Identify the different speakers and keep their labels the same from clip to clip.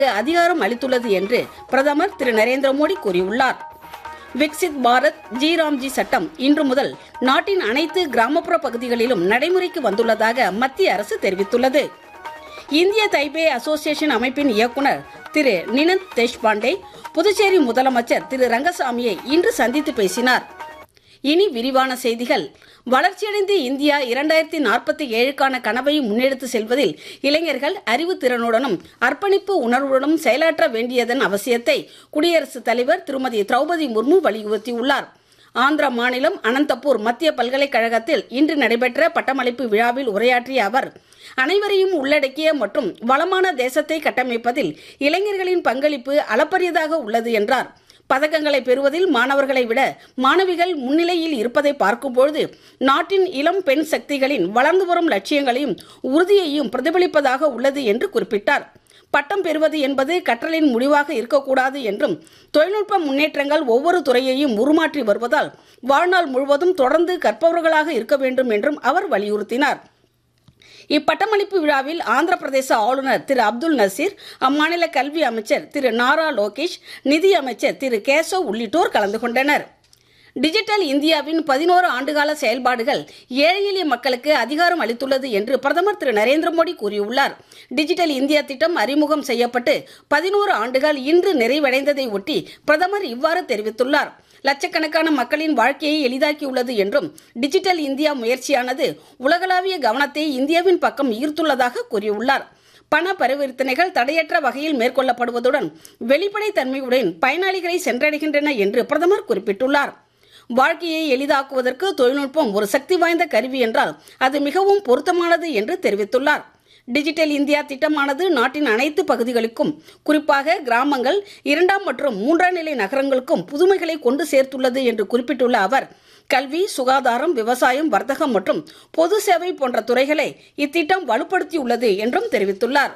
Speaker 1: அதிகாரம் அளித்துள்ளது என்று பிரதமர் திரு நரேந்திர மோடி கூறியுள்ளார் விக்சித் பாரத் ஜி ராம்ஜி சட்டம் இன்று முதல் நாட்டின் அனைத்து கிராமப்புற பகுதிகளிலும் நடைமுறைக்கு வந்துள்ளதாக மத்திய அரசு தெரிவித்துள்ளது இந்திய தைபே அசோசியேஷன் அமைப்பின் இயக்குனர் திரு நினந்த் தேஷ்பாண்டே புதுச்சேரி முதலமைச்சர் திரு ரங்கசாமியை இன்று சந்தித்து பேசினார் இனி விரிவான செய்திகள் வளர்ச்சியடைந்த இந்தியா இரண்டாயிரத்தி நாற்பத்தி ஏழுக்கான கனவை முன்னெடுத்து செல்வதில் இளைஞர்கள் அறிவுத்திறனுடனும் அர்ப்பணிப்பு உணர்வுடனும் செயலாற்ற வேண்டியதன் அவசியத்தை குடியரசுத் தலைவர் திருமதி திரௌபதி முர்மு வலியுறுத்தியுள்ளார் ஆந்திர மாநிலம் அனந்தபூர் மத்திய பல்கலைக்கழகத்தில் இன்று நடைபெற்ற பட்டமளிப்பு விழாவில் உரையாற்றிய அவர் அனைவரையும் உள்ளடக்கிய மற்றும் வளமான தேசத்தை கட்டமைப்பதில் இளைஞர்களின் பங்களிப்பு அளப்பரியதாக உள்ளது என்றார் பதக்கங்களை பெறுவதில் மாணவர்களை விட மாணவிகள் முன்னிலையில் இருப்பதை பார்க்கும்பொழுது நாட்டின் இளம் பெண் சக்திகளின் வளர்ந்து வரும் லட்சியங்களையும் உறுதியையும் பிரதிபலிப்பதாக உள்ளது என்று குறிப்பிட்டார் பட்டம் பெறுவது என்பது கற்றலின் முடிவாக இருக்கக்கூடாது என்றும் தொழில்நுட்ப முன்னேற்றங்கள் ஒவ்வொரு துறையையும் உருமாற்றி வருவதால் வாழ்நாள் முழுவதும் தொடர்ந்து கற்பவர்களாக இருக்க வேண்டும் என்றும் அவர் வலியுறுத்தினார் இப்பட்டமளிப்பு விழாவில் ஆந்திர பிரதேச ஆளுநர் திரு அப்துல் நசீர் அம்மாநில கல்வி அமைச்சர் திரு நாரா லோகேஷ் நிதி அமைச்சர் திரு கேசவ் உள்ளிட்டோர் கலந்து கொண்டனர் டிஜிட்டல் இந்தியாவின் பதினோரு ஆண்டுகால செயல்பாடுகள் ஏழை எளிய மக்களுக்கு அதிகாரம் அளித்துள்ளது என்று பிரதமர் திரு நரேந்திர மோடி கூறியுள்ளார் டிஜிட்டல் இந்தியா திட்டம் அறிமுகம் செய்யப்பட்டு பதினோரு ஆண்டுகள் இன்று நிறைவடைந்ததை ஒட்டி பிரதமர் இவ்வாறு தெரிவித்துள்ளார் லட்சக்கணக்கான மக்களின் வாழ்க்கையை எளிதாக்கியுள்ளது என்றும் டிஜிட்டல் இந்தியா முயற்சியானது உலகளாவிய கவனத்தை இந்தியாவின் பக்கம் ஈர்த்துள்ளதாக கூறியுள்ளார் பண பரிவர்த்தனைகள் தடையற்ற வகையில் மேற்கொள்ளப்படுவதுடன் வெளிப்படைத்தன்மையுடன் பயனாளிகளை சென்றடைகின்றன என்று பிரதமர் குறிப்பிட்டுள்ளார் வாழ்க்கையை எளிதாக்குவதற்கு தொழில்நுட்பம் ஒரு சக்தி வாய்ந்த கருவி என்றால் அது மிகவும் பொருத்தமானது என்று தெரிவித்துள்ளார் டிஜிட்டல் இந்தியா திட்டமானது நாட்டின் அனைத்து பகுதிகளுக்கும் குறிப்பாக கிராமங்கள் இரண்டாம் மற்றும் மூன்றாம் நிலை நகரங்களுக்கும் புதுமைகளை கொண்டு சேர்த்துள்ளது என்று குறிப்பிட்டுள்ள அவர் கல்வி சுகாதாரம் விவசாயம் வர்த்தகம் மற்றும் பொது சேவை போன்ற துறைகளை இத்திட்டம் வலுப்படுத்தியுள்ளது என்றும் தெரிவித்துள்ளார்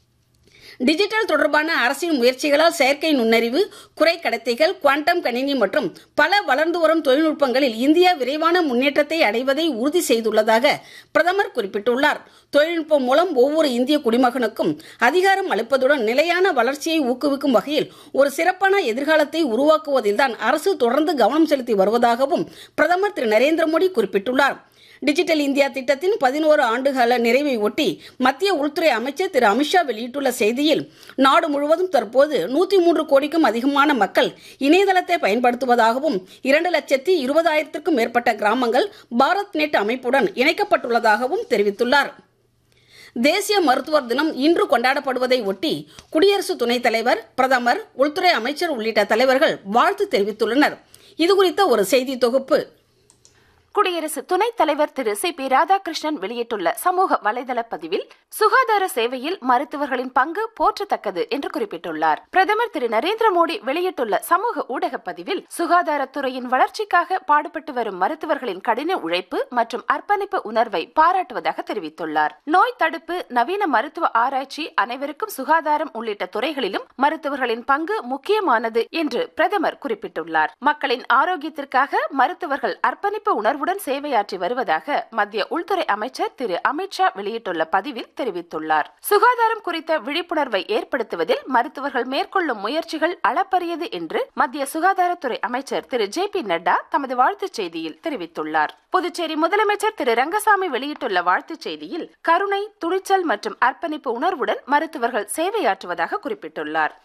Speaker 1: டிஜிட்டல் தொடர்பான அரசின் முயற்சிகளால் செயற்கை நுண்ணறிவு குறை கடத்தைகள் குவாண்டம் கணினி மற்றும் பல வளர்ந்து வரும் தொழில்நுட்பங்களில் இந்தியா விரைவான முன்னேற்றத்தை அடைவதை உறுதி செய்துள்ளதாக பிரதமர் குறிப்பிட்டுள்ளார் தொழில்நுட்பம் மூலம் ஒவ்வொரு இந்திய குடிமகனுக்கும் அதிகாரம் அளிப்பதுடன் நிலையான வளர்ச்சியை ஊக்குவிக்கும் வகையில் ஒரு சிறப்பான எதிர்காலத்தை உருவாக்குவதில்தான் அரசு தொடர்ந்து கவனம் செலுத்தி வருவதாகவும் பிரதமர் திரு நரேந்திர மோடி குறிப்பிட்டுள்ளார் டிஜிட்டல் இந்தியா திட்டத்தின் பதினோரு ஆண்டுகால நிறைவை ஒட்டி மத்திய உள்துறை அமைச்சர் திரு அமித்ஷா வெளியிட்டுள்ள செய்தியில் நாடு முழுவதும் தற்போது நூத்தி மூன்று கோடிக்கும் அதிகமான மக்கள் இணையதளத்தை பயன்படுத்துவதாகவும் இரண்டு லட்சத்தி இருபதாயிரத்திற்கும் மேற்பட்ட கிராமங்கள் பாரத் நெட் அமைப்புடன் இணைக்கப்பட்டுள்ளதாகவும் தெரிவித்துள்ளார் தேசிய மருத்துவர் தினம் இன்று கொண்டாடப்படுவதை ஒட்டி குடியரசு துணைத் தலைவர் பிரதமர் உள்துறை அமைச்சர் உள்ளிட்ட தலைவர்கள் வாழ்த்து தெரிவித்துள்ளனர் இதுகுறித்த ஒரு செய்தி தொகுப்பு
Speaker 2: குடியரசு துணைத் தலைவர் திரு சி பி ராதாகிருஷ்ணன் வெளியிட்டுள்ள சமூக வலைதள பதிவில் சுகாதார சேவையில் மருத்துவர்களின் பங்கு போற்றத்தக்கது என்று குறிப்பிட்டுள்ளார் பிரதமர் திரு நரேந்திர மோடி வெளியிட்டுள்ள சமூக ஊடக பதிவில் சுகாதாரத்துறையின் வளர்ச்சிக்காக பாடுபட்டு வரும் மருத்துவர்களின் கடின உழைப்பு மற்றும் அர்ப்பணிப்பு உணர்வை பாராட்டுவதாக தெரிவித்துள்ளார் நோய் தடுப்பு நவீன மருத்துவ ஆராய்ச்சி அனைவருக்கும் சுகாதாரம் உள்ளிட்ட துறைகளிலும் மருத்துவர்களின் பங்கு முக்கியமானது என்று பிரதமர் குறிப்பிட்டுள்ளார் மக்களின் ஆரோக்கியத்திற்காக மருத்துவர்கள் அர்ப்பணிப்பு உணர்வு உணர்வுடன் சேவையாற்றி வருவதாக மத்திய உள்துறை அமைச்சர் திரு அமித்ஷா வெளியிட்டுள்ள பதிவில் தெரிவித்துள்ளார் சுகாதாரம் குறித்த விழிப்புணர்வை ஏற்படுத்துவதில் மருத்துவர்கள் மேற்கொள்ளும் முயற்சிகள் அளப்பரியது என்று மத்திய சுகாதாரத்துறை அமைச்சர் திரு ஜே பி நட்டா தமது வாழ்த்துச் செய்தியில் தெரிவித்துள்ளார் புதுச்சேரி முதலமைச்சர் திரு ரங்கசாமி வெளியிட்டுள்ள வாழ்த்துச் செய்தியில் கருணை துணிச்சல் மற்றும் அர்ப்பணிப்பு உணர்வுடன் மருத்துவர்கள் சேவையாற்றுவதாக குறிப்பிட்டுள்ளார்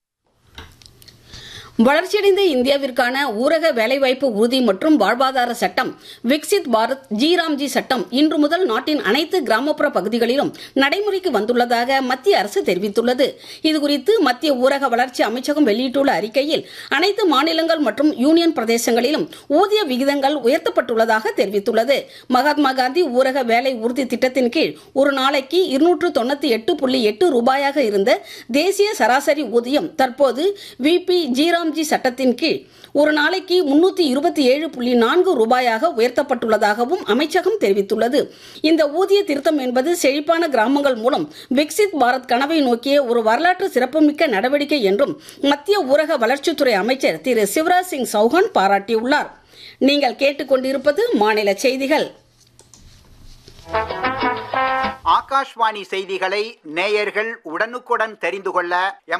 Speaker 1: வளர்ச்சியடைந்த இந்தியாவிற்கான ஊரக வேலைவாய்ப்பு உறுதி மற்றும் வாழ்வாதார சட்டம் விக்சித் பாரத் ஜி ராம்ஜி சட்டம் இன்று முதல் நாட்டின் அனைத்து கிராமப்புற பகுதிகளிலும் நடைமுறைக்கு வந்துள்ளதாக மத்திய அரசு தெரிவித்துள்ளது இதுகுறித்து மத்திய ஊரக வளர்ச்சி அமைச்சகம் வெளியிட்டுள்ள அறிக்கையில் அனைத்து மாநிலங்கள் மற்றும் யூனியன் பிரதேசங்களிலும் ஊதிய விகிதங்கள் உயர்த்தப்பட்டுள்ளதாக தெரிவித்துள்ளது மகாத்மா காந்தி ஊரக வேலை உறுதி திட்டத்தின் கீழ் ஒரு நாளைக்கு இருநூற்று தொண்ணூத்தி எட்டு புள்ளி எட்டு ரூபாயாக இருந்த தேசிய சராசரி ஊதியம் தற்போது விபி ஜி ராம்ஜி சட்டத்தின் கீழ் ஒரு நாளைக்கு முன்னூத்தி இருபத்தி ஏழு புள்ளி நான்கு ரூபாயாக உயர்த்தப்பட்டுள்ளதாகவும் அமைச்சகம் தெரிவித்துள்ளது இந்த ஊதிய திருத்தம் என்பது செழிப்பான கிராமங்கள் மூலம் விக்சித் பாரத் கனவை நோக்கிய ஒரு வரலாற்று சிறப்புமிக்க நடவடிக்கை என்றும் மத்திய ஊரக வளர்ச்சித்துறை அமைச்சர் திரு சிவராஜ் சிங் சௌஹான் பாராட்டியுள்ளார் நீங்கள் கேட்டுக்கொண்டிருப்பது மாநில செய்திகள்
Speaker 3: ஆகாஷ்வாணி செய்திகளை நேயர்கள் உடனுக்குடன் தெரிந்து கொள்ள